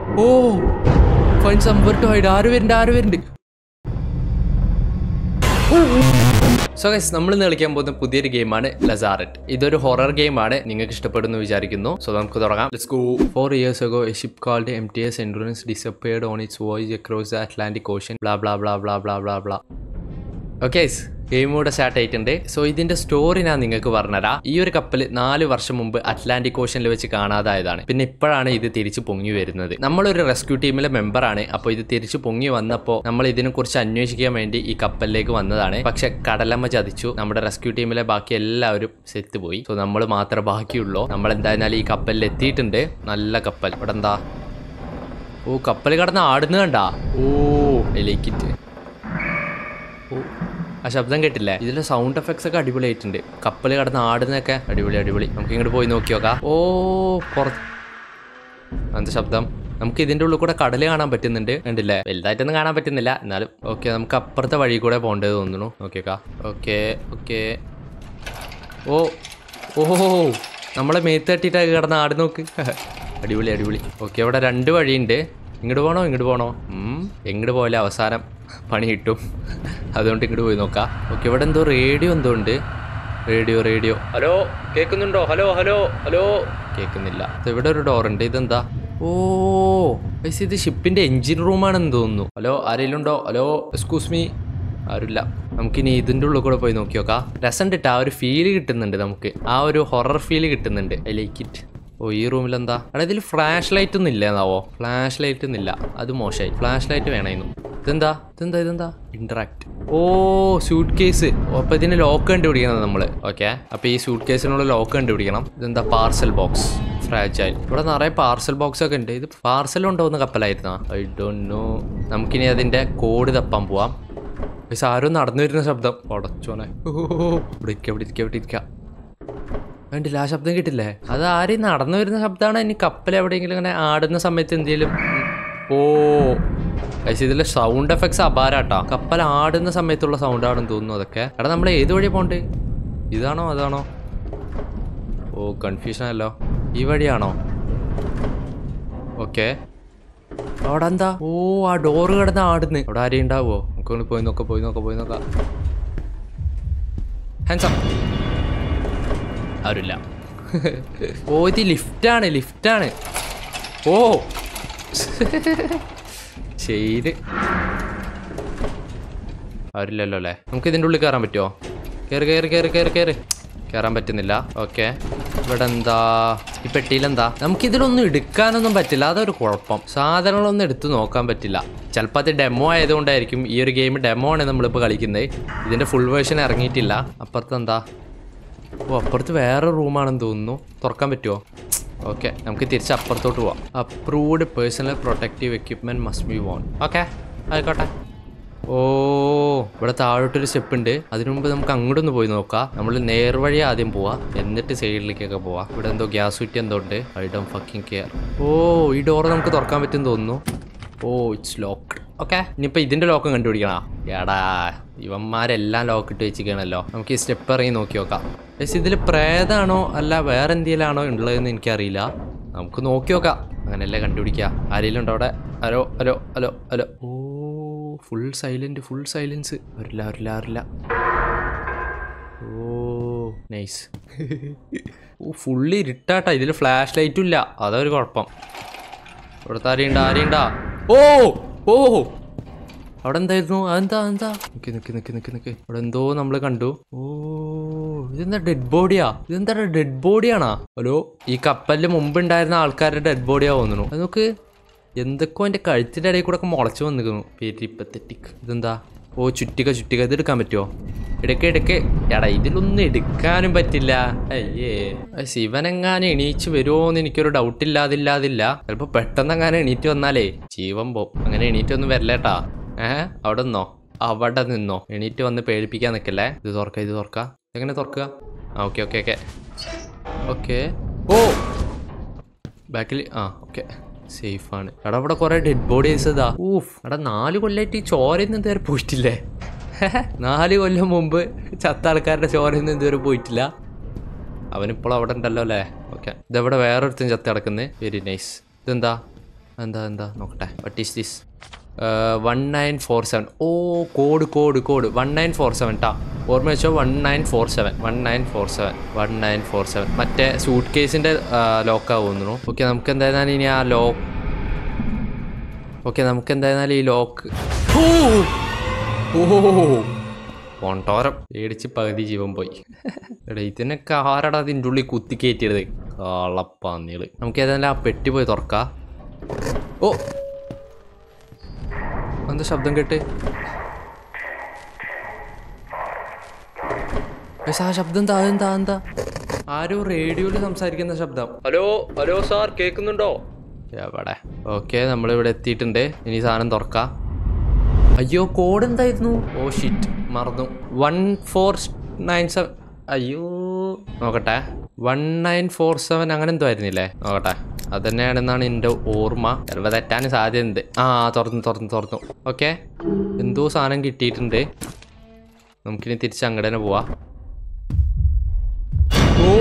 Oh fine somewhere to hide ആര് വരുന്നുണ്ട് ആര് വരുന്നുണ്ട് സോ ഗൈസ് നമ്മൾ ഇന്ന് കളിക്കാൻ പോകുന്ന പുതിയൊരു ഗെയിമാണ് ലസാററ്റ് ഇതൊരു ഹൊറർ ഗെയിമാണ് നിങ്ങൾക്ക് ഇഷ്ടപ്പെടുന്നു വിചാരിക്കുന്നു സോ നമുക്ക് തുടങ്ങാം let's go four years ago a ship called M T S endurance disappeared on its voyage across the Atlantic Ocean blah blah blah blah blah blah blah okay game കൂടെ start ആയിട്ടുണ്ട് so ഇതിന്റെ story ഞാൻ നിങ്ങൾക്ക് പറഞ്ഞുതരാം ഈ ഒരു കപ്പൽ നാല് വർഷം മുമ്പ് അറ്റ്ലാന്റിക് ഓഷനിൽ വെച്ച് കാണാതായതാണ് പിന്നെ ഇപ്പോഴാണ് ഇത് തിരിച്ചു പൊങ്ങി വരുന്നത് നമ്മളൊരു റെസ്ക്യൂ ടീമിലെ മെമ്പറാണ് അപ്പോൾ ഇത് തിരിച്ചു പൊങ്ങി വന്നപ്പോൾ നമ്മൾ ഇതിനെക്കുറിച്ച് അന്വേഷിക്കാൻ വേണ്ടി ഈ കപ്പലിലേക്ക് വന്നതാണ് പക്ഷെ കടലമ്മ ചതിച്ചു നമ്മുടെ റെസ്ക്യൂ ടീമിലെ ബാക്കി എല്ലാവരും സെത്ത് പോയി സോ നമ്മൾ മാത്രമേ ബാക്കിയുള്ളൂ നമ്മൾ എന്തായാലും ഈ കപ്പലിൽ എത്തിയിട്ടുണ്ട് നല്ല കപ്പൽ ഇവിടെ എന്താ ഓ കപ്പൽ കടന്ന് ആടുന്ന കണ്ടാ ഓ എലിക്കിറ്റ് ഓ ആ ശബ്ദം കേട്ടില്ലേ ഇതിലെ സൗണ്ട് എഫക്ട്സ് ഒക്കെ അടിപൊളിയായിട്ടുണ്ട് കപ്പൽ കടന്ന് ആടുന്നൊക്കെ അടിപൊളി അടിപൊളി നമുക്ക് ഇങ്ങോട്ട് പോയി നോക്കി നോക്കാം ഓ പുറത്ത് എന്താ ശബ്ദം നമുക്ക് ഇതിന്റെ ഉള്ളിൽ കൂടെ കടൽ കാണാൻ പറ്റുന്നുണ്ട് കണ്ടില്ലേ വലുതായിട്ടൊന്നും കാണാൻ പറ്റുന്നില്ല എന്നാലും ഓക്കെ നമുക്ക് അപ്പുറത്തെ വഴി കൂടെ പോകേണ്ടത് തോന്നുന്നു നോക്കിയേക്കാ ഓക്കെ ഓക്കെ ഓ ഓ നമ്മളെ മേത്ത് തട്ടിയിട്ട് കിടന്ന് ആട് നോക്ക് അടിപൊളി അടിപൊളി ഓക്കെ അവിടെ രണ്ട് വഴിയുണ്ട് ഇങ്ങോട്ട് പോകണോ ഇങ്ങോട്ട് പോകണോ എങ്ങോട്ട് പോയാലും അവസാനം പണി കിട്ടും അതുകൊണ്ട് ഇങ്ങോട്ട് പോയി നോക്കാം ഓക്കെ ഇവിടെ എന്തോ റേഡിയോ എന്തോ ഉണ്ട് റേഡിയോ റേഡിയോ ഹലോ കേൾക്കുന്നുണ്ടോ ഹലോ ഹലോ ഹലോ കേൾക്കുന്നില്ല ഇത് ഇവിടെ ഒരു ഡോർ ഉണ്ട് ഇതെന്താ ഓ പൈസ ഇത് ഷിപ്പിന്റെ എഞ്ചിൻ റൂമാണെന്ന് തോന്നുന്നു ഹലോ ആരെങ്കിലും ഉണ്ടോ ഹലോ എക്സ്ക്യൂസ് മീ ആരുമില്ല നമുക്കിനി ഇതിൻ്റെ ഉള്ളിൽ കൂടെ പോയി നോക്കി നോക്കാം രസം കിട്ടാ ആ ഒരു ഫീല് കിട്ടുന്നുണ്ട് നമുക്ക് ആ ഒരു ഹൊറർ ഫീല് കിട്ടുന്നുണ്ട് ഐ ലൈക്ക് ഇറ്റ് ഓ ഈ റൂമിൽ എന്താ അവിടെ ഇതിൽ ഫ്ലാഷ് ലൈറ്റ് ഒന്നും ഇല്ലേന്നാവോ ഫ്ലാഷ് ലൈറ്റ് ഒന്നും അത് മോശമായി ഫ്ലാഷ് ലൈറ്റ് വേണമായിരുന്നു ഇതെന്താ ഇതെന്താ ഇതെന്താ ഇന്ററാക്ട് ഓ സ്യൂട്ട് കേസ് അപ്പൊ ഇതിന് ലോക്ക് കണ്ടുപിടിക്കണം നമ്മൾ ഓക്കെ അപ്പൊ ഈ സ്യൂട്ട് കേസിനുള്ള ലോക്ക് കണ്ടുപിടിക്കണം ഇതെന്താ പാർസൽ ബോക്സ് ഫ്രാജൈൽ ഇവിടെ നിറയെ പാർസൽ ബോക്സ് ഒക്കെ ഉണ്ട് ഇത് പാർസൽ ഉണ്ടാവുന്ന കപ്പലായിരുന്നാ ഐ ഡോണ്ട് നോ നമുക്കിനി അതിന്റെ കോഡ് തപ്പാൻ പോവാം പക്ഷെ ആരും നടന്നു വരുന്ന ശബ്ദം ഉടച്ചോനെ ഇവിടെ ഇരിക്ക ഇവിടെ ഇരിക്ക ഇവിടെ ഇരിക്ക വേണ്ടില്ല ആ ശബ്ദം കിട്ടില്ലേ അത് ആരും നടന്നു വരുന്ന ശബ്ദമാണ് ഇനി കപ്പൽ എവിടെയെങ്കിലും ഇങ്ങനെ ആടുന്ന സമയത്ത് എന്തെങ്കിലും ഓ പക്ഷേ ഇതിലെ സൗണ്ട് എഫക്ട്സ് അപാരാട്ടാ കപ്പൽ ആടുന്ന സമയത്തുള്ള സൗണ്ട് ആണെന്ന് തോന്നുന്നു അതൊക്കെ എടാ നമ്മൾ ഏത് വഴി പോണ്ട് ഇതാണോ അതാണോ ഓ കൺഫ്യൂഷൻ അല്ലോ ഈ വഴിയാണോ ഓക്കെ അവിടെ എന്താ ഓ ആ ഡോറ് കിടന്ന് ആടുന്ന് അവിടെ ആരെയും ഉണ്ടാവോ നമുക്കൊന്ന് പോയി നോക്കാം പോയി നോക്കാം പോയി നോക്കാം ഹാൻസം ആരുമില്ല ഓ ഇത് ലിഫ്റ്റാണ് ലിഫ്റ്റാണ് ഓ ശരി ആരില്ലല്ലോ അല്ലേ നമുക്ക് ഇതിൻ്റെ ഉള്ളിൽ കയറാൻ പറ്റുമോ കയറി കയറി കയറി കയറി കയറി കയറാൻ പറ്റുന്നില്ല ഓക്കെ ഇവിടെ എന്താ ഈ പെട്ടിയിലെന്താ നമുക്ക് ഇതിലൊന്നും എടുക്കാനൊന്നും പറ്റില്ല അതൊരു കുഴപ്പം സാധനങ്ങളൊന്നും എടുത്തു നോക്കാൻ പറ്റില്ല ചിലപ്പോൾ അത് ഡെമോ ആയതുകൊണ്ടായിരിക്കും ഈ ഒരു ഗെയിം ഡെമോ ആണ് നമ്മളിപ്പോൾ കളിക്കുന്നത് ഇതിൻ്റെ ഫുൾ വേർഷൻ ഇറങ്ങിയിട്ടില്ല അപ്പുറത്ത് എന്താ ഓ അപ്പുറത്ത് വേറെ റൂമാണെന്ന് തോന്നുന്നു തുറക്കാൻ പറ്റുമോ ഓക്കെ നമുക്ക് തിരിച്ച് അപ്പുറത്തോട്ട് പോവാം approved personal protective equipment must be worn okay ആയിക്കോട്ടെ ഓ ഇവിടെ താഴോട്ടൊരു സ്റ്റെപ്പ് ഉണ്ട് അതിനു മുമ്പ് നമുക്ക് അങ്ങോട്ടൊന്ന് പോയി നോക്കാം നമ്മൾ നേർവഴി ആദ്യം പോവാ എന്നിട്ട് സൈഡിലേക്കൊക്കെ പോവാം ഇവിടെ എന്തോ ഗ്യാസ് കുറ്റി എന്തോ ഉണ്ട് ഐ ഡോൺ ഫക്കിംഗ് കെയർ ഓ ഈ ഡോർ നമുക്ക് തുറക്കാൻ പറ്റും തോന്നുന്നു ഓ ഇറ്റ്സ് ലോക്ക്ഡ് ഓക്കെ ഇനിയിപ്പോൾ ഇതിൻ്റെ ലോക്ക് കണ്ടുപിടിക്കണോ എടാ ഇവന്മാരെല്ലാം ലോക്ക് ഇട്ട് വെച്ചിരിക്കണല്ലോ നമുക്ക് ഈ സ്റ്റെപ്പ് ഇറങ്ങി നോക്കി നോക്കാം പക്ഷേ ഇതിൽ പ്രേതാണോ അല്ല വേറെ എന്തെങ്കിലാണോ ഉള്ളതെന്ന് എനിക്കറിയില്ല നമുക്ക് നോക്കി നോക്കാം അങ്ങനെയല്ലേ കണ്ടുപിടിക്കുക ആരെങ്കിലും ഉണ്ടോ അവിടെ ഹലോ ഹലോ ഹലോ ഹലോ ഓ ഫുൾ സൈലൻറ്റ് ഫുൾ സൈലൻസ് വരില്ല വരില്ല വരില്ല ഓ നൈസ് ഓ ഫുള്ളി ഇരുട്ടാട്ടാ ഇതിൽ ഫ്ലാഷ് ലൈറ്റും ഇല്ല അതൊരു കുഴപ്പം ഇവിടുത്തെ ആരെയുണ്ടാ ആരെയുണ്ടാ ഓ ഓ അവിടെ എന്തായിരുന്നു അതെന്താ എന്താ നിക്ക് നിക്ക് നിക്ക് നിക്ക് നിക്ക് അവിടെ എന്തോ നമ്മൾ കണ്ടു ഓ ഇതെന്താ ഡെഡ് ബോഡിയാ ഇതെന്താ ഡെഡ് ബോഡിയാണാ ഹലോ ഈ കപ്പലിന് മുമ്പ് ഉണ്ടായിരുന്ന ആൾക്കാരുടെ ഡെഡ് ബോഡിയാ തോന്നുന്നു അത് നോക്ക് എന്തൊക്കെയോ എൻ്റെ കഴുത്തിൻ്റെ ഇടയിൽ കൂടെ ഒക്കെ മുളച്ചു വന്നിരിക്കുന്നു പെരിപ്പത്തറ്റിക് ഇതെന്താ ഓ ചുറ്റിക ചുറ്റിക ഇത് എടുക്കാൻ പറ്റുമോ എടുക്ക എടുക്ക് എടാ ഇതിലൊന്നും എടുക്കാനും പറ്റില്ല അയ്യേ ശിവനെങ്ങാനും എണീച്ച് വരുമോന്ന് എനിക്കൊരു ഡൗട്ട് ഇല്ലാതില്ലാതില്ല ചിലപ്പോ പെട്ടെന്ന് അങ്ങനെ എണീറ്റ് വന്നാലേ ജീവൻ പോവും അങ്ങനെ എണീറ്റ് ഒന്നും വരില്ലേട്ടാ ഏഹ് അവിടെ നിന്നോ അവിടെ നിന്നോ എണീറ്റ് വന്ന് പേടിപ്പിക്കാൻ നിൽക്കല്ലേ ഇത് തുറക്ക ഇത് തുറക്ക എങ്ങനെ തുറക്കുക ആ ഓക്കെ ഓക്കെ ഓക്കെ ഓക്കെ ഓ ബാക്കിൽ ആ ഓക്കെ സേഫ് ആണ് എടാ ഇവിടെ കുറെ ഡെഡ് ബോഡീസ് ഇതാ ഊഫ് എടാ നാല് കൊല്ലായിട്ട് ഈ ചോരയൊന്നും ഇതുവരെ പോയിട്ടില്ലേ നാല് കൊല്ലം മുമ്പ് ചത്ത ആൾക്കാരുടെ ചോരയൊന്നും ഇതുവരെ പോയിട്ടില്ല അവനിപ്പോൾ അവിടെ ഉണ്ടല്ലോ അല്ലേ ഓക്കെ ഇതെവിടെ വേറൊരുത്തും ചത്ത കിടക്കുന്നത് വെരി നൈസ് ഇതെന്താ എന്താ എന്താ നോക്കട്ടെ what is this one nine four seven ഓ code code code one nine four seven ട്ടാ ഓർമ്മ വെച്ചോ one nine four seven one nine four seven one nine four seven മറ്റേ സൂട്ട് കേസിൻ്റെ ലോക്കാ തോന്നുന്നു ഓക്കെ നമുക്ക് എന്തായിരുന്നാലും ഇനി ആ ലോക്ക് ഓക്കെ നമുക്ക് എന്തായിരുന്നാലും ഈ ലോക്ക് ഓ കൊണ്ടോരം പേടിച്ച് പകുതി ജീവൻ പോയി എടാ ഇതിനൊക്കെ ആരടാ അതിൻ്റെ ഉള്ളിൽ കുത്തി കയറ്റിയത് കളപ്പാന്നികള് നമുക്ക് ഏതായാലും ആ പെട്ടി പോയി തുറക്കാം ഓ എന്താ ശബ്ദം കേട്ട് പക്ഷെ ആ ശബ്ദം എന്താ എന്താ എന്താ ആരോ റേഡിയോയിൽ സംസാരിക്കുന്ന ശബ്ദം ഹലോ ഹലോ സാർ കേൾക്കുന്നുണ്ടോ എവിടെ ഓക്കെ നമ്മളിവിടെ എത്തിയിട്ടുണ്ട് ഇനി സാധനം തുറക്കാം അയ്യോ കോഡ് എന്തായിരുന്നു ഓ ഷിറ്റ് മറന്നു വൺ ഫോർ നയൻ സെവൻ അയ്യോ നോക്കട്ടെ വൺ നയൻ ഫോർ സെവൻ അങ്ങനെ എന്തോ ആയിരുന്നില്ലേ നോക്കട്ടെ അത് തന്നെയാണെന്നാണ് എൻ്റെ ഓർമ്മ ചിലപ്പോൾ തെറ്റാൻ സാധ്യതയുണ്ട് ആ തുറന്നു തുറന്നു തുറന്നു ഓക്കെ എന്തോ സാധനം കിട്ടിയിട്ടുണ്ട് നമുക്കിനി തിരിച്ച് അങ്ങോട്ട് തന്നെ പോവാം ഓ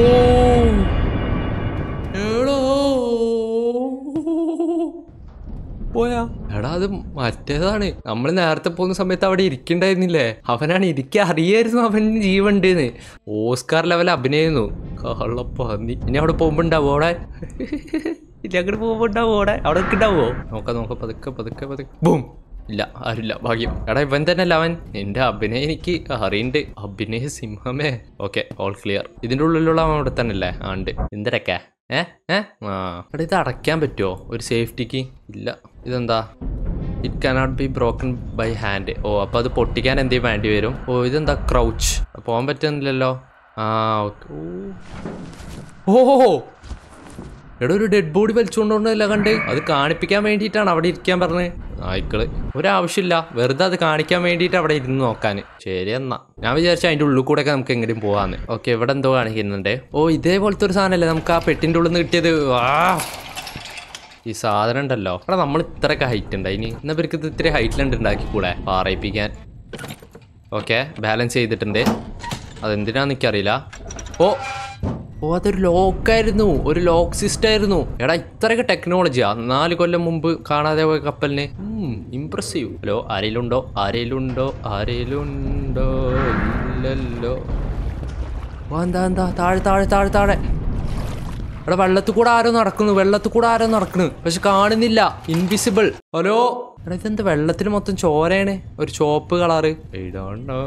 പോയാ എടാ അത് മറ്റേതാണ് നമ്മൾ നേരത്തെ പോകുന്ന സമയത്ത് അവിടെ ഇരിക്കണ്ടായിരുന്നില്ലേ അവനാണ് ഇരിക്കാൻ അറിയായിരുന്നു അവൻ ജീവണ്ടെന്ന് ഓസ്കാർ ലെവൽ അഭിനയിക്കുന്നു കള്ളപ്പന്നി ഇനി അവിടെ പോകുമ്പോ ഉണ്ടാവോ അവിടെ ഇല്ല അങ്ങോട്ട് പോകുമ്പോ ഉണ്ടാവോ അവിടെ അവിടെ ഉണ്ടാവോ നോക്കാം നോക്കാം പതുക്കെ പതുക്കെ പതുക്കെ ബൂം ഇല്ല ആരില്ല ഭാഗ്യം എടാ ഇവൻ തന്നെ അല്ല അവൻ എന്റെ അഭിനയം എനിക്ക് അറിയണ്ട് അഭിനയ സിംഹമേ ഓക്കെ ഓൾ ക്ലിയർ ഇതിന്റെ ഉള്ളിലുള്ള അവൻ അവിടെ തന്നെ അല്ലേ ആ ഉണ്ട് എന്തിരക്കെ ഏ ഏ ആ എടാ ഇത് അടയ്ക്കാൻ പറ്റുമോ ഒരു സേഫ്റ്റിക്ക് ഇല്ല ഇതെന്താ it cannot be broken by hand ഓ അപ്പോൾ അത് പൊട്ടിക്കാൻ എന്തേലും വേണ്ടി വരും ഓ ഇതെന്താ ക്രൗച്ച് പോകാൻ പറ്റുന്നില്ലല്ലോ ആ ഓക്കെ ഓ ഓ എടാ ഒരു ഡെഡ് ബോഡി വലിച്ചുകൊണ്ടോണ്ടല്ല കണ്ട് അത് കാണിപ്പിക്കാൻ വേണ്ടിയിട്ടാണ് അവിടെ ഇരിക്കാൻ പറഞ്ഞത് നായ്ക്കള് ഒരാവശ്യമില്ല വെറുതെ അത് കാണിക്കാൻ വേണ്ടിയിട്ട് അവിടെ ഇരുന്ന് നോക്കാൻ ശരി എന്നാ ഞാൻ വിചാരിച്ചു അതിൻ്റെ ഉള്ളിൽ കൂടെ ഒക്കെ നമുക്ക് എങ്ങനെയും പോവാന്ന് ഓക്കെ ഇവിടെ എന്തോ കാണിക്കുന്നുണ്ട് ഓ ഇതേപോലത്തെ ഒരു സാധനമല്ലേ നമുക്ക് ആ പെട്ടിൻ്റെ ഉള്ളിൽ നിന്ന് കിട്ടിയത് ആ ഈ സാധനം ഉണ്ടല്ലോ എടാ നമ്മൾ ഇത്രയൊക്കെ ഹൈറ്റ് ഉണ്ട് ഇനി എന്നാ ഇവർക്ക് ഇത് ഇത്തിരി ഹൈറ്റിലുണ്ട് ഉണ്ടാക്കിക്കൂടെ പാറയിപ്പിക്കാൻ ഓക്കെ ബാലൻസ് ചെയ്തിട്ടുണ്ട് അതെന്തിനാന്ന് എനിക്കറിയില്ല ഓ ഓ അതൊരു ലോക്കായിരുന്നു ഒരു ലോക്ക് സിസ്റ്റം ആയിരുന്നു എടാ ഇത്രയൊക്കെ ടെക്നോളജിയാ നാല് കൊല്ലം മുമ്പ് കാണാതെ പോയ കപ്പലിന് ഇംപ്രസീവ് ഹലോ ആരെയിലുണ്ടോ ആരെയിലുണ്ടോ ആരെയിലുണ്ടോ ഇല്ലല്ലോ ഓ എന്താ എന്താ താഴെ താഴെ താഴെ താഴെ എടാ വെള്ളത്തിൽ കൂടെ ആരോ നടക്കുന്നു വെള്ളത്തിൽ കൂടെ ആരോ നടക്കുന്നു പക്ഷെ കാണുന്നില്ല ഇൻവിസിബിൾ ഹലോ എടാ ഇതെന്താ വെള്ളത്തിൽ മൊത്തം ചോരയാണ് ഒരു ചോപ്പ് കളറ് എഴുതാണ്ടോ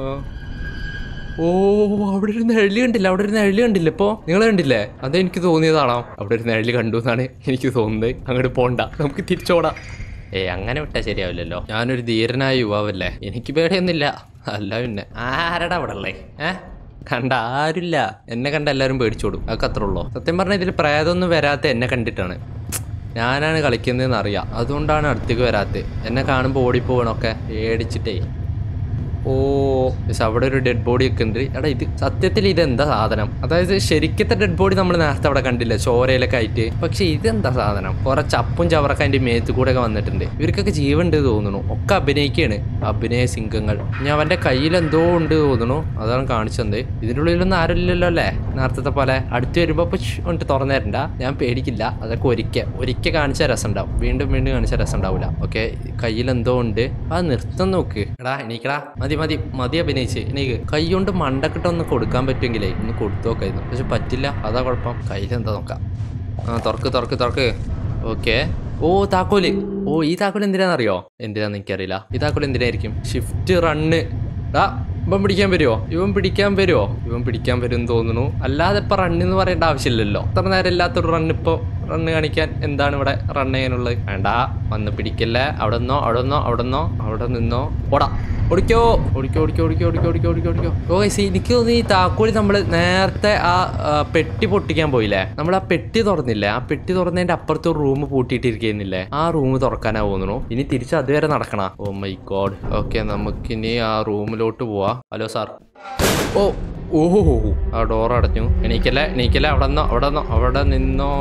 ഓ അവിടെ ഒരു നെഴലി കണ്ടില്ല അവിടെ ഒരു നെഴലി കണ്ടില്ല ഇപ്പോ നിങ്ങൾ കണ്ടില്ലേ അത് എനിക്ക് തോന്നിയതാണോ അവിടെ ഒരു നെഴലി കണ്ടു എന്നാണ് എനിക്ക് തോന്നുന്നത് അങ്ങോട്ട് പോണ്ട നമുക്ക് തിരിച്ചോടാം ഏ അങ്ങനെ വിട്ടാൽ ശരിയാവില്ലല്ലോ ഞാനൊരു ധീരനായ യുവാവല്ലേ എനിക്ക് പേടിയൊന്നുമില്ല അല്ല പിന്നെ ആരടാ അവിടെ ഉള്ളേ ഏ കണ്ട ആരുമില്ല എന്നെ കണ്ട എല്ലാവരും പേടിച്ചോടും അതൊക്കെ അത്രേ ഉള്ളൂ സത്യം പറഞ്ഞാൽ ഇതിൽ പ്രേതമൊന്നും വരാത്ത എന്നെ കണ്ടിട്ടാണ് ഞാനാണ് കളിക്കുന്നതെന്ന് അറിയാം അതുകൊണ്ടാണ് അടുത്തേക്ക് വരാത്തത് എന്നെ കാണുമ്പോൾ ഓടിപ്പോകണമൊക്കെ പേടിച്ചിട്ടേ ഓ പക്ഷെ അവിടെ ഒരു ഡെഡ് ബോഡി ഒക്കെ ഉണ്ട് എടാ ഇത് സത്യത്തിൽ ഇതെന്താ സാധനം അതായത് ശരിക്കത്തെ ഡെഡ് ബോഡി നമ്മൾ നേരത്തെ അവിടെ കണ്ടില്ല ചോരയിലൊക്കെ ആയിട്ട് പക്ഷെ ഇതെന്താ സാധനം കുറെ ചപ്പും ചവറൊക്കെ അതിന്റെ മേത്ത് കൂടെ ഒക്കെ വന്നിട്ടുണ്ട് ഇവർക്കൊക്കെ ജീവുണ്ട് തോന്നുന്നു ഒക്കെ അഭിനയിക്കാണ് അഭിനയ സിംഗങ്ങൾ ഇനി അവന്റെ കയ്യിൽ എന്തോ ഉണ്ട് തോന്നുന്നു അതാണ് കാണിച്ചത് ഇതിൻ്റെ ഉള്ളിലൊന്നും ആരുമില്ലല്ലോ അല്ലേ നേരത്തെ പോലെ അടുത്ത് വരുമ്പോ പുഷ് കൊണ്ട് തുറന്നു തരണ്ട ഞാൻ പേടിക്കില്ല അതൊക്കെ ഒരിക്കൽ ഒരിക്കൽ കാണിച്ച രസം ഉണ്ടാവും വീണ്ടും വീണ്ടും കാണിച്ച രസം ഉണ്ടാവില്ല ഓക്കെ കയ്യിൽ എന്തോ ഉണ്ട് അത് നിർത്തം നോക്ക് എടാ എണീക്കടാ മതി മതി മതി അഭിനയിച്ച് എനിക്ക് കൈ കൊണ്ട് മണ്ടക്കിട്ടൊന്ന് കൊടുക്കാൻ പറ്റുമെങ്കിലേ ഒന്ന് കൊടുത്തു നോക്കായിരുന്നു പക്ഷെ പറ്റില്ല അതാ കുഴപ്പം കയ്യിൽ എന്താ നോക്കാം ആ തുറക്ക് തുറക്ക് തുറക്ക് ഓക്കെ ഓ താക്കോല് ഓ ഈ താക്കോൽ എന്തിനാണെന്നറിയോ എന്തിനാന്ന് എനിക്കറിയില്ല ഈ താക്കോൽ എന്തിനായിരിക്കും ഷിഫ്റ്റ് റണ്ണ് ഡാ ഇവൻ പിടിക്കാൻ വരുമോ ഇവൻ പിടിക്കാൻ വരുമോ ഇവൻ പിടിക്കാൻ വരും തോന്നുന്നു അല്ലാതെ ഇപ്പൊ റണ്ണെന്ന് പറയേണ്ട ആവശ്യമില്ലല്ലോ അത്ര നേരം ഇല്ലാത്തൊരു റണ്ണ് ഇപ്പൊ റണ്ണ് കാണിക്കാൻ എന്താണ് ഇവിടെ റൺ ചെയ്യാനുള്ളത് വേണ്ട വന്ന് പിടിക്കല്ലേ അവിടെ നിന്നോ അവിടെ നിന്നോ അവിടെ നിന്നോ അവിടെ നിന്നോ ഓടാ ഓടിക്കോ ഓടിക്കോ ഓടിക്കോ ഓടിക്കോ ഓടിക്കോ ഓടിക്കോ ഓടിക്കോ ഓടിക്കോ ഓ ഗൈസ് എനിക്ക് തോന്നുന്നു ഈ താക്കോലി നമ്മൾ നേരത്തെ ആ ആ, പെട്ടി പൊട്ടിക്കാൻ പോയില്ലേ നമ്മൾ ആ പെട്ടി തുറന്നില്ലേ ആ പെട്ടി തുറന്നതിന്റെ അപ്പുറത്ത് ഒരു റൂം പൂട്ടിയിട്ടിരിക്കുന്നില്ലേ ആ റൂം തുറക്കാനാ തോന്നുന്നു ഇനി തിരിച്ച് അതുവരെ നടക്കണ ഓ മൈ ഗോഡ് ഓക്കെ നമുക്കിനി ആ റൂമിലോട്ട് പോവാ ഹലോ സാർ ഓ ഓഹോ ആ ഡോർ അടഞ്ഞു എണീക്കല്ലേ എണീക്കല്ലേ അവിടെ നിന്നോ അവിടെ നിന്നോ അവിടെ നിന്നോ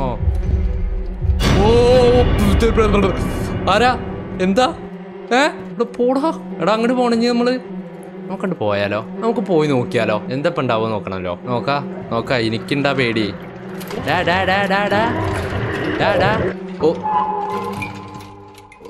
ഓ ആരാ എന്താ ഏ ഇവിടെ പോടാ എടാ അങ്ങോട്ട് പോണെങ്കിൽ നമ്മള് നോക്കണ്ട് പോയാലോ നമുക്ക് പോയി നോക്കിയാലോ എന്താ ഇപ്പൊ ഉണ്ടാവുക നോക്കണല്ലോ നോക്കാ നോക്കാ എനിക്കുണ്ടാ പേടി ഡാ ഡാ ഡാ ഡാ ഡാ ഡാ ഡാ ഓ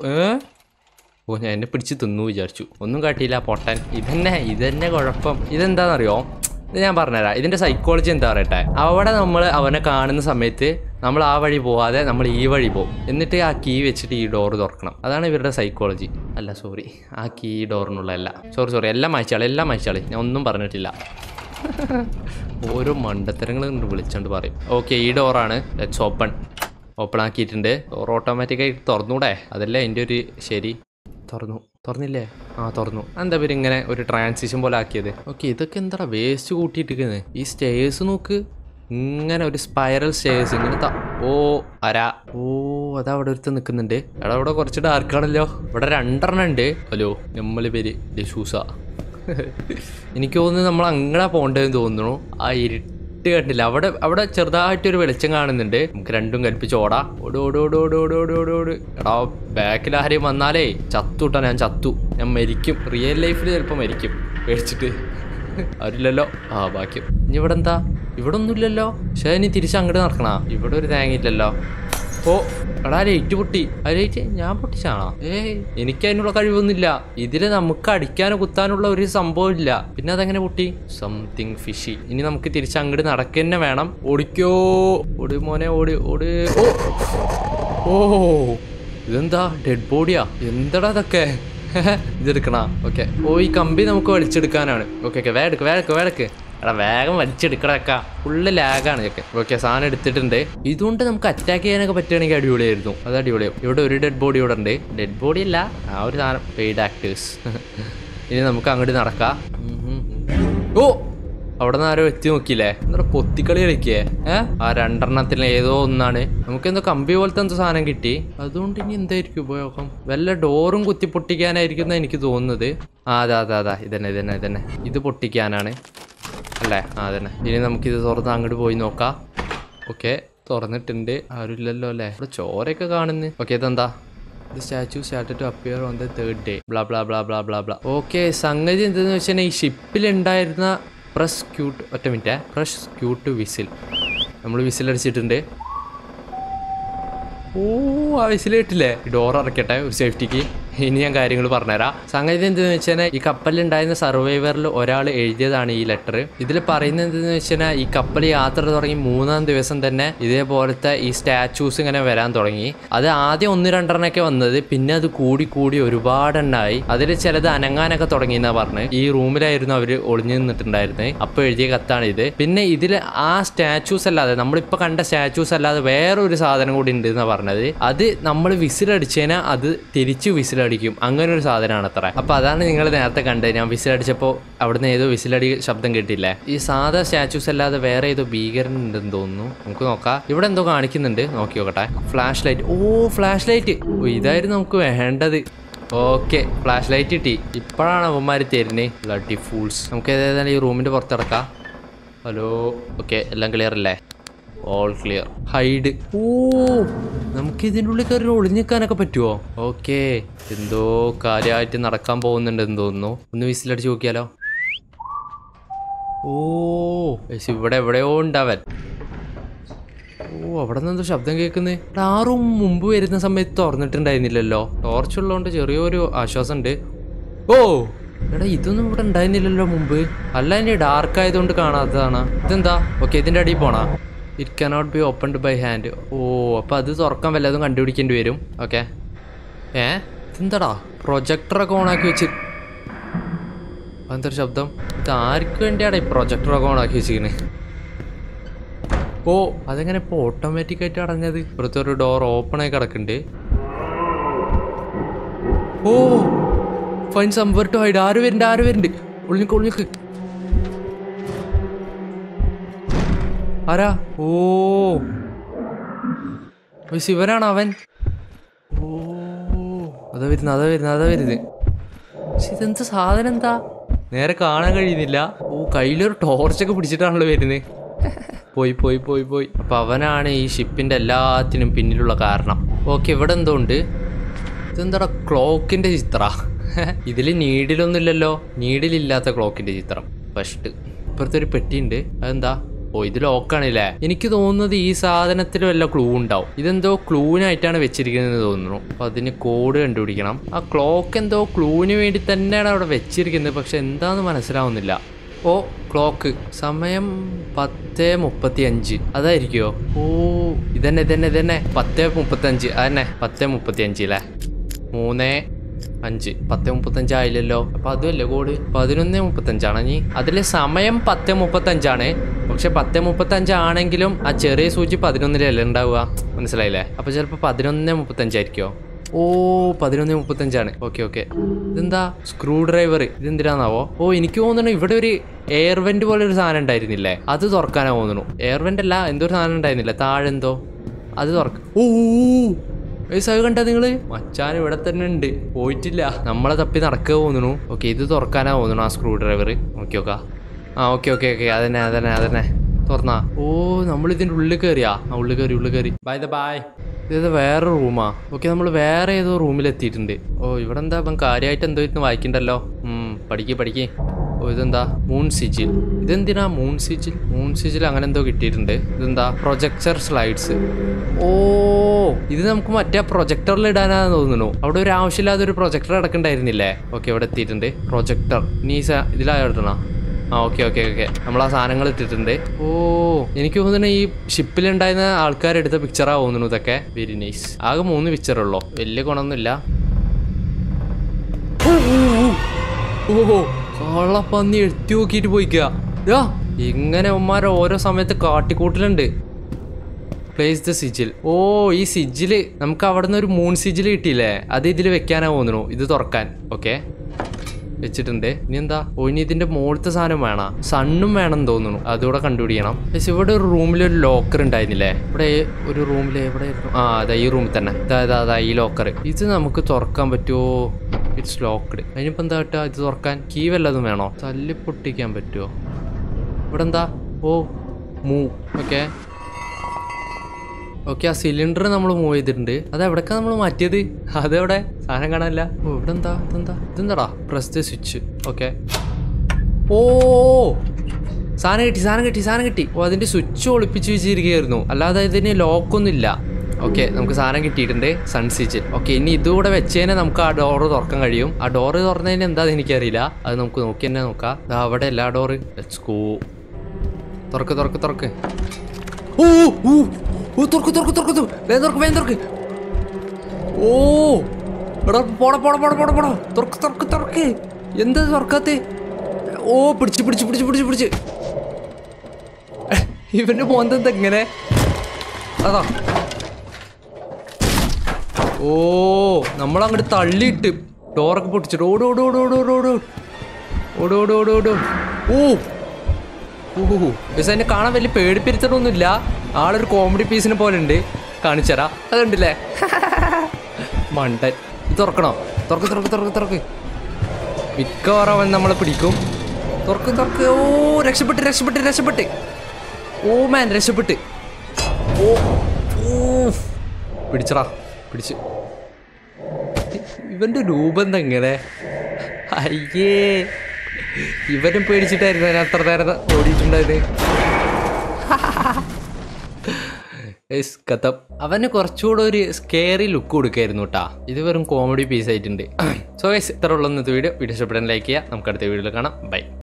ഏ ഓ ഞാൻ എന്നെ പിടിച്ച് തിന്നു വിചാരിച്ചു ഒന്നും കാട്ടിയില്ല പൊട്ടൻ ഇതന്നെ ഇതന്നെ കുഴപ്പം ഇതെന്താണെന്നറിയോ ഇത് ഞാൻ പറഞ്ഞുതരാം ഇതിൻ്റെ സൈക്കോളജി എന്താ പറയട്ടെ അവിടെ നമ്മൾ അവനെ കാണുന്ന സമയത്ത് നമ്മൾ ആ വഴി പോവാതെ നമ്മൾ ഈ വഴി പോകും എന്നിട്ട് ആ കീ വെച്ചിട്ട് ഈ ഡോർ തുറക്കണം അതാണ് ഇവരുടെ സൈക്കോളജി അല്ല സോറി ആ കീ ഡോറിനുള്ളതല്ല സോറി സോറി എല്ലാം അയച്ചാളി എല്ലാം അയച്ചാളി ഞാൻ ഒന്നും പറഞ്ഞിട്ടില്ല ഓരോ മണ്ടത്തരങ്ങൾ കൊണ്ട് വിളിച്ചോണ്ട് പറയും ഓക്കെ ഈ ഡോറാണ് ലെറ്റ്സ് ഓപ്പൺ ഓപ്പൺ ആക്കിയിട്ടുണ്ട് ഡോർ ഓട്ടോമാറ്റിക്കായി തുറന്നൂടെ അതല്ലേ എൻ്റെ ഒരു ശരി തുറന്നു തുറന്നില്ലേ ആ തുറന്നു എന്താ പേര് ഇങ്ങനെ ഒരു ട്രാൻസിഷൻ പോലെ ആക്കിയത് ഓക്കെ ഇതൊക്കെ എന്താ വേസ്റ്റ് കൂട്ടിയിട്ടിരിക്കുന്നത് ഈ സ്റ്റേഴ്സ് നോക്ക് ഇങ്ങനെ ഒരു സ്പൈറൽ സ്റ്റേഴ്സ് ഇങ്ങനെ ത- ഓ അര ഓ അതാ അവിടെ ഒരുത്ത് നിൽക്കുന്നുണ്ട് എടാ ഇവിടെ കുറച്ച് ഡാർക്കാണല്ലോ ഇവിടെ രണ്ടെണ്ണം ഉണ്ട് ഹലോ നമ്മളെ പേര് ഡെഷൂസ എനിക്ക് തോന്നുന്നു നമ്മൾ അങ്ങനെ പോകേണ്ടതെന്ന് തോന്നുന്നു ആ ഇരുട്ട് കണ്ടില്ല അവിടെ അവിടെ ചെറുതായിട്ടൊരു വെളിച്ചം കാണുന്നുണ്ട് നമുക്ക് രണ്ടും കൽപ്പിച്ച് ഓടാ ഓട് ഓട് ഓട് ഓട് ഓട് ഓട് ഓട് ഓട് എടാ ബാക്കിൽ ആരെയും വന്നാലേ ചത്തു കേട്ടോ ഞാൻ ചത്തു ഞാൻ മരിക്കും റിയൽ ലൈഫിൽ ചിലപ്പോൾ മരിക്കും പേടിച്ചിട്ട് അവരില്ലല്ലോ ആ ബാക്കിയും ഇനി ഇവിടെ എന്താ ഇവിടെ ഒന്നുമില്ലല്ലോ പക്ഷേ ഇനി തിരിച്ച് അങ്ങോട്ട് നടക്കണ ഇവിടെ ഒരു തേങ്ങ ഇല്ലല്ലോ ഓ എടാ ലൈറ്റ് പൊട്ടി ആ ലൈറ്റ് ഞാൻ പൊട്ടിച്ചാണോ ഏയ് എനിക്ക് അതിനുള്ള കഴിവൊന്നുമില്ല ഇതില് നമുക്ക് അടിക്കാനോ കുത്താനുള്ള ഒരു സംഭവം ഇല്ല പിന്നെ അതെങ്ങനെ പൊട്ടി സംതിങ് ഫിഷി ഇനി നമുക്ക് തിരിച്ച് അങ്ങോട്ട് നടക്കന്നെ വേണം ഓടിക്കോ ഓടി മോനെ ഓടി ഓടി ഓ ഓ ഇതെന്താ ഡെഡ് ബോഡിയാ എന്താടാ ഇതൊക്കെ ഇതെടുക്കണ ഓക്കെ ഓ ഈ കമ്പി നമുക്ക് വലിച്ചെടുക്കാനാണ് ഓക്കെ ഓക്കെ വേടക്ക് വേടക്ക് വേടക്ക് എടാ വേഗം വലിച്ചെടുക്കടക്ക ഫുള്ള് ലാഗാണ് ഇതൊക്കെ ഓക്കെ സാധനം എടുത്തിട്ടുണ്ട് ഇതുകൊണ്ട് നമുക്ക് അറ്റാക്ക് ചെയ്യാനൊക്കെ പറ്റുകയാണെങ്കിൽ അടിപൊളിയായിരുന്നു അത് അടിപൊളിയാവും ഇവിടെ ഒരു ഡെഡ് ബോഡി ഇവിടെ ഉണ്ട് ഡെഡ് ബോഡി അല്ല ആ ഒരു സാധനം പെയ്ഡ് ആക്ടേഴ്സ് ഇനി നമുക്ക് അങ്ങോട്ട് നടക്കാം ഉം, ഉം. ഓ അവിടെ നിന്ന് ആരോ എത്തി നോക്കിയില്ലേ എന്താ പൊത്തിക്കളി കളിക്കേ ഏ ആ രണ്ടെണ്ണത്തിൽ ഏതോ ഒന്നാണ് നമുക്ക് എന്തോ കമ്പി പോലത്തെ എന്തോ സാധനം കിട്ടി അതുകൊണ്ട് ഇനി എന്തായിരിക്കും ഉപയോഗം വല്ല ഡോറും കുത്തി പൊട്ടിക്കാനായിരിക്കും എന്നാ എനിക്ക് തോന്നുന്നത് ആ അതാ അതാ അതാ ഇതന്നെ ഇതന്നെ ഇതന്നെ ഇത് പൊട്ടിക്കാനാണ് അല്ലേ ആ അതന്നെ ഇനി നമുക്കിത് തുറന്ന് അങ്ങോട്ട് പോയി നോക്കാം ഓക്കെ തുറന്നിട്ടുണ്ട് ആരുമില്ലല്ലോ അല്ലേ ഇവിടെ ചോരയൊക്കെ കാണുന്നു ഓക്കെ ഇതെന്താ the statue started to appear on the third day blah blah blah blah blah blah okay സംഗതി എന്തെന്ന് വെച്ചാൽ ഈ ഷിപ്പിലുണ്ടായിരുന്ന പ്രസ് ക്യൂട്ട് ഒറ്റ മിനിറ്റ് പ്രസ് ക്യൂട്ട് വിസിൽ നമ്മൾ വിസിൽ അടിച്ചിട്ടുണ്ട് ഓ ആ വിസിൽ കിട്ടില്ലേ ഡോർ അടയ്ക്കട്ടെ ഒരു സേഫ്റ്റിക്ക് ഇനി ഞാൻ കാര്യങ്ങൾ പറഞ്ഞുതരാം സംഗതി എന്തെന്ന് വെച്ചാൽ ഈ കപ്പലിലുണ്ടായിരുന്ന സർവൈവറിൽ ഒരാൾ എഴുതിയതാണ് ഈ ലെറ്റർ ഇതിൽ പറയുന്നത് എന്തെന്ന് വെച്ചാൽ ഈ കപ്പൽ യാത്ര തുടങ്ങി മൂന്നാം ദിവസം തന്നെ ഇതേപോലത്തെ ഈ സ്റ്റാച്യൂസ് ഇങ്ങനെ വരാൻ തുടങ്ങി അത് ആദ്യം ഒന്ന് രണ്ടെണ്ണൊക്കെ വന്നത് പിന്നെ അത് കൂടി കൂടി ഒരുപാടെണ്ണായി അതിൽ ചിലത് അനങ്ങാനൊക്കെ തുടങ്ങി എന്നാ പറഞ്ഞ് ഈ റൂമിലായിരുന്നു അവർ ഒളിഞ്ഞു നിന്നിട്ടുണ്ടായിരുന്നത് അപ്പോൾ എഴുതിയ കത്താണ് ഇത് പിന്നെ ഇതിൽ ആ സ്റ്റാച്യൂസ് അല്ലാതെ നമ്മളിപ്പോൾ കണ്ട സ്റ്റാച്യൂസ് അല്ലാതെ വേറൊരു സാധനം കൂടി ഉണ്ട് എന്നാ പറഞ്ഞത് അത് നമ്മൾ വിസിലടിച്ചതിനാൽ അത് തിരിച്ച് വിസിലടിക്കും അങ്ങനെ ഒരു സാധനമാണ് അത്ര അപ്പോൾ അതാണ് നിങ്ങൾ നേരത്തെ കണ്ടത് ഞാൻ വിസിലടിച്ചപ്പോൾ അവിടുന്ന് ഏതോ വിസിലടി ശബ്ദം കേട്ടില്ലേ ഈ സാധാ സ്റ്റാച്യൂസ് അല്ലാതെ വേറെ ഏതോ ഭീകരൻ ഉണ്ടെന്ന് തോന്നുന്നു നമുക്ക് നോക്കാം ഇവിടെ എന്തോ കാണിക്കുന്നുണ്ട് നോക്കി നോക്കട്ടെ ഫ്ലാഷ് ലൈറ്റ് ഓ ഫ്ലാഷ് ലൈറ്റ് ഓ ഇതായിരുന്നു നമുക്ക് വേണ്ടത് ഓക്കെ ഫ്ലാഷ് ലൈറ്റ് കിട്ടി ഇപ്പോഴാണ് അവന്മാർ തരുന്നത് ബ്ലഡി ഫൂൾസ് നമുക്ക് ഏതായാലും ഈ റൂമിൻ്റെ പുറത്തിടക്കാം ഹലോ ഓക്കെ എല്ലാം ക്ലിയർ അല്ലേ ഓൾ ക്ലിയർ ഹൈഡ് ഓ നമുക്ക് ഇതിൻ്റെ ഉള്ളിൽ കയറി ഒളിഞ്ഞിക്കാനൊക്കെ പറ്റുമോ ഓക്കെ എന്തോ കാര്യമായിട്ട് നടക്കാൻ പോകുന്നുണ്ടെന്ന് തോന്നുന്നു ഒന്ന് വിസിലടിച്ച് നോക്കിയാലോ ഓ യേശു, ഇവിടെ എവിടെയോ ഉണ്ടാവൻ ഓ അവിടെ നിന്ന് എന്തോ ശബ്ദം കേൾക്കുന്നത് ആ റൂം മുമ്പ് വരുന്ന സമയത്ത് തുറന്നിട്ടുണ്ടായിരുന്നില്ലല്ലോ ടോർച്ച് ഉള്ളതുകൊണ്ട് ചെറിയൊരു ആശ്വാസം ഉണ്ട് ഓ എടാ ഇതൊന്നും ഇവിടെ ഉണ്ടായിരുന്നില്ലല്ലോ മുമ്പ് അല്ല ഇനി ഡാർക്ക് ആയതുകൊണ്ട് കാണാത്തതാണ് ഇതെന്താ ഓക്കെ ഇതിൻ്റെ അടിയിൽ പോണാ it cannot be opened by hand ഓ അപ്പോൾ അത് തുറക്കാൻ വല്ലതും കണ്ടുപിടിക്കേണ്ടി വരും ഓക്കെ ഏ ഇതെന്താടാ പ്രൊജക്ടറൊക്കെ ഓണാക്കി വെച്ച് എന്തൊരു ശബ്ദം ഇത് ആർക്ക് വേണ്ടിയാടാ ഈ പ്രൊജക്ടറൊക്കെ ഓണാക്കി വെച്ചിരിക്കുന്നത് ഓ അതെങ്ങനെ ഇപ്പോൾ ഓട്ടോമാറ്റിക് ആയിട്ട് അടഞ്ഞത് ഇപ്പുറത്തെ ഒരു ഡോർ ഓപ്പൺ ആയി കിടക്കുന്നുണ്ട് oh fine somewhere to hide ആര് വരുന്നുണ്ട് ആര് വരുന്നുണ്ട് ഒളിഞ്ഞിക്ക് ഒളിഞ്ഞിക്ക് ആരാ ഓ ഓ, ശിവനാണ് അവൻ ഓ അതാ വരുന്നത് അതാ വരുന്നത് അതാ വരുന്നത് പക്ഷെ ഇതെന്താ സാധനം എന്താ നേരെ കാണാൻ കഴിയുന്നില്ല ഓ കയ്യിലൊരു ടോർച്ചൊക്കെ പിടിച്ചിട്ടാണല്ലോ വരുന്നത് പോയി പോയി പോയി പോയി അപ്പൊ അവനാണ് ഈ ഷിപ്പിന്റെ എല്ലാത്തിനും പിന്നിലുള്ള കാരണം ഓക്കെ ഇവിടെ എന്തോ ഉണ്ട് ഇതെന്താടാ ക്ലോക്കിന്റെ ചിത്ര ഇതിൽ നീഡിലൊന്നുമില്ലല്ലോ നീഡിലില്ലാത്ത ക്ലോക്കിന്റെ ചിത്രം ഫസ്റ്റ് ഇപ്പുറത്തെ ഒരു പെട്ടിയുണ്ട് അതെന്താ ഓ ഇത് ലോക്കാണില്ലേ എനിക്ക് തോന്നുന്നത് ഈ സാധനത്തിൽ വല്ല ക്ലൂ ഉണ്ടാവും ഇതെന്തോ ക്ലൂവിനായിട്ടാണ് വെച്ചിരിക്കുന്നത് തോന്നുന്നു അപ്പൊ അതിന് കോഡ് കണ്ടുപിടിക്കണം ആ ക്ലോക്ക് എന്തോ ക്ലൂവിന് വേണ്ടി തന്നെയാണ് അവിടെ വെച്ചിരിക്കുന്നത് പക്ഷെ എന്താന്ന് മനസ്സിലാവുന്നില്ല ഓ ക്ലോക്ക് സമയം പത്ത് മുപ്പത്തി അഞ്ച് അതായിരിക്കോ ഓ ഇതന്നെ ഇതന്നെ ഇതന്നെ പത്ത് മുപ്പത്തി അഞ്ച് അതന്നെ പത്ത് മുപ്പത്തി അഞ്ച് അല്ലേ മൂന്ന് അഞ്ച് പത്ത് മുപ്പത്തഞ്ച് ആയില്ലല്ലോ അപ്പൊ അതുമല്ലേ കോഡ് പതിനൊന്ന് മുപ്പത്തഞ്ചാണ് നീ അതിലെ സമയം പത്ത് മുപ്പത്തഞ്ചാണ് പക്ഷെ പത്ത് മുപ്പത്തഞ്ച് ആണെങ്കിലും ആ ചെറിയ സൂചി പതിനൊന്നിലല്ലേ ഉണ്ടാവുക മനസ്സിലായില്ലേ അപ്പൊ ചിലപ്പോൾ പതിനൊന്ന് മുപ്പത്തഞ്ചായിരിക്കോ ഓ പതിനൊന്ന് മുപ്പത്തഞ്ചാണ് ഓക്കെ ഓക്കെ ഇതെന്താ സ്ക്രൂ ഡ്രൈവർ ഇതെന്തിനാന്നാവോ ഓ എനിക്ക് തോന്നുന്നു ഇവിടെ ഒരു എയർ വെന്റ് പോലെ ഒരു സാധനം ഉണ്ടായിരുന്നില്ലേ അത് തുറക്കാനാ തോന്നുന്നു എയർ വെന്റ് അല്ല എന്തോ ഒരു സാധനം ഉണ്ടായിരുന്നില്ല താഴെ എന്തോ അത് തുറക്ക ഓ സഹ കണ്ട നിങ്ങള് മച്ചാൻ ഇവിടെ തന്നെ ഉണ്ട് പോയിട്ടില്ല നമ്മളെ തപ്പി നടക്കുക തോന്നുന്നു ഓക്കെ ഇത് തുറക്കാനാ തോന്നുന്നു ആ സ്ക്രൂ ഡ്രൈവർ നോക്കി നോക്കാം ആ ഓക്കെ ഓക്കെ ഓക്കെ അതന്നെ അതന്നെ അതന്നെ തുറന്നാ ഓ നമ്മൾ ഇതിന്റെ ഉള്ളിൽ കയറിയാ ആ ഉള്ളിൽ കയറി ഉള്ളിൽ കയറി ബൈ ദ ബൈ ഇത് വേറെ റൂമാ ഓക്കെ നമ്മൾ വേറെ ഏതോ റൂമിൽ എത്തിയിട്ടുണ്ട് ഓ ഇവിടെ എന്താ ഇപ്പം കാര്യമായിട്ട് എന്തോ ഇരുന്ന് വായിക്കണ്ടല്ലോ ഉം പഠിക്ക് പഠിക്ക് ഓ ഇതെന്താ മൂൺ സിജിൽ ഇതെന്തിനാ മൂൺ സിജിൽ മൂൺ സിജിൽ അങ്ങനെ എന്തോ കിട്ടിയിട്ടുണ്ട് ഇതെന്താ പ്രൊജക്ടർ സ്ലൈഡ്സ് ഓ ഇത് നമുക്ക് മറ്റേ പ്രൊജക്ടറിൽ ഇടാനാന്ന് തോന്നുന്നു അവിടെ ഒരു ആവശ്യമില്ലാതെ ഒരു പ്രൊജക്ടർ അടക്കണ്ടായിരുന്നില്ലേ ഓക്കെ ഇവിടെ എത്തിയിട്ടുണ്ട് പ്രൊജക്ടർ നീ ഇതിലാ ഇടണോ ആ ഓക്കെ ഓക്കെ ഓക്കെ നമ്മൾ ആ സാധനങ്ങൾ ഇട്ടിട്ടുണ്ട് ഓ എനിക്ക് തോന്നുന്നു ഈ ഷിപ്പിലുണ്ടായിരുന്ന ആൾക്കാരെടുത്ത പിക്ചറാ തോന്നുന്നു ഇതൊക്കെ വെരി നൈസ് ആകെ മൂന്ന് പിക്ചറുള്ളൂ വലിയ ഗുണമൊന്നുമില്ല ഓ കള്ളപ്പന്നി എത്തി നോക്കിയിട്ട് പോയിക്കുക യാ ഇങ്ങനെ ഉമ്മാരെ ഓരോ സമയത്ത് കാട്ടിക്കൂട്ടലുണ്ട് പ്ലേസ് ദ സിജിൽ ഓ ഈ സിജില് നമുക്ക് അവിടെ നിന്ന് ഒരു മൂൺ സിജിൽ കിട്ടിയില്ലേ അത് ഇതിൽ വെക്കാനാ തോന്നുന്നു ഇത് തുറക്കാൻ ഓക്കെ വെച്ചിട്ടുണ്ട് ഇനി എന്താ ഓ ഇനി ഇതിന്റെ മുകളിലത്തെ സാധനം വേണം സണ്ണും വേണം എന്ന് തോന്നുന്നു അതുകൂടെ കണ്ടുപിടിക്കണം പക്ഷെ ഇവിടെ ഒരു റൂമിൽ ഒരു ലോക്കർ ഉണ്ടായിരുന്നില്ലേ ഇവിടെ ഒരു റൂമിൽ എവിടെ ആ അതാ ഈ റൂമിൽ തന്നെ ഇതാ ഇതാ അതാ ഈ ലോക്കർ ഇത് നമുക്ക് തുറക്കാൻ പറ്റുമോ ഇറ്റ്സ് ലോക്ക്ഡ് അതിനിപ്പോ എന്താ കിട്ടുക ഇത് തുറക്കാൻ കീ വല്ലതും വേണോ തല്ലി പൊട്ടിക്കാൻ പറ്റുമോ ഇവിടെ എന്താ ഓ മൂ ഓക്കെ ഓക്കെ ആ സിലിണ്ടർ നമ്മൾ മൂവ് ചെയ്തിട്ടുണ്ട് അത് എവിടേക്കാ നമ്മൾ മാറ്റിയത് അതെവിടെ സാധനം കാണാനില്ല ഓ ഇവിടെ എന്താ ഇതെന്താ ഇതെന്താടാ പ്രസ് ദ സ്വിച്ച് ഓക്കെ ഓ സാധനം കിട്ടി സാധനം കിട്ടി സാധനം കിട്ടി ഓ അതിന്റെ സ്വിച്ച് ഒളിപ്പിച്ച് വെച്ചിരിക്കുകയായിരുന്നു അല്ലാതെ ഇതിന് ലോക്കൊന്നും ഇല്ല ഓക്കെ നമുക്ക് സാധനം കിട്ടിയിട്ടുണ്ട് സൺ സ്വിച്ച് ഓക്കെ ഇനി ഇതുകൂടെ വെച്ചതിനെ നമുക്ക് ആ ഡോറ് തുറക്കാൻ കഴിയും ആ ഡോറ് തുറന്നതിന് എന്താന്ന് എനിക്കറിയില്ല അത് നമുക്ക് നോക്കി തന്നെ നോക്കാം ദാ അവിടെ എല്ലാ ഡോറ് ലെറ്റ്സ് ഗോ തുറക്ക് തുറക്ക് തുറക്ക് ഓ ഓ ഓ തുറക്ക് തുറക്ക് തുറക്ക് തുറക്ക്. വേഗം തുറക്ക് വേഗം തുറക്ക് ഓ എടാ പോടാ പോടാ പോടാ പോടാ പോടാ തുറക്ക് തുറക്ക് തുറക്ക് എന്താ തുറക്കാത്തെ ഓ പിടിച്ച് പിടിച്ച് പിടിച്ച് പിടിച്ച് പിടിച്ച് ഇവന്റെ മോന്തെന്താ ഇങ്ങനെ അതാ ഓ നമ്മളങ്ങോട്ട് തള്ളിയിട്ട് ഡോറൊക്കെ പൊട്ടിച്ചിട്ട് ഓട് ഓട് ഓട് ഓട് ഓട് ഓട് ഓട് ഓട് ഓട് ഓട് ഓ ഓഹോ പക്ഷെ എന്നെ കാണാൻ വലിയ പേടിപ്പിരുത്തണമൊന്നുമില്ല ആളൊരു കോമഡി പീസിനെ പോലെ ഉണ്ട് കാണിച്ചരാ അതുണ്ടല്ലേ മണ്ടൻ ഇത് തുറക്കണോ തുറക്ക് തുറക്ക് തുറക്ക് തുറക്ക് മിക്കവാറും അവൻ നമ്മളെ പിടിക്കും തുറക്ക് തുറക്ക് ഓ രക്ഷപ്പെട്ട് രക്ഷപ്പെട്ട് രക്ഷപ്പെട്ട് ഓ മാൻ രക്ഷപ്പെട്ട് ഓ ഓ പിടിച്ചടാ പിടിച്ച് ഇവന്റെ രൂപം എന്താ ഇങ്ങനെ അയ്യേ ഇവനും പേടിച്ചിട്ടായിരുന്നു ഞാൻ അത്ര നേരം ഓടിയിട്ടുണ്ടായത് Yes, കഥം അവന് കുറച്ചുകൂടെ ഒരു സ്കേറി ലുക്ക് കൊടുക്കായിരുന്നു കേട്ടാ ഇത് വെറും കോമഡി പീസ് ആയിട്ടുണ്ട് സോ ഗൈസ് ഇത്ര ഉള്ള ഇന്നത്തെ വീഡിയോ വീഡിയോ ഇഷ്ടപ്പെടാൻ ലൈക്ക് ചെയ്യുക നമുക്ക് അടുത്ത വീഡിയോയിൽ കാണാം ബൈ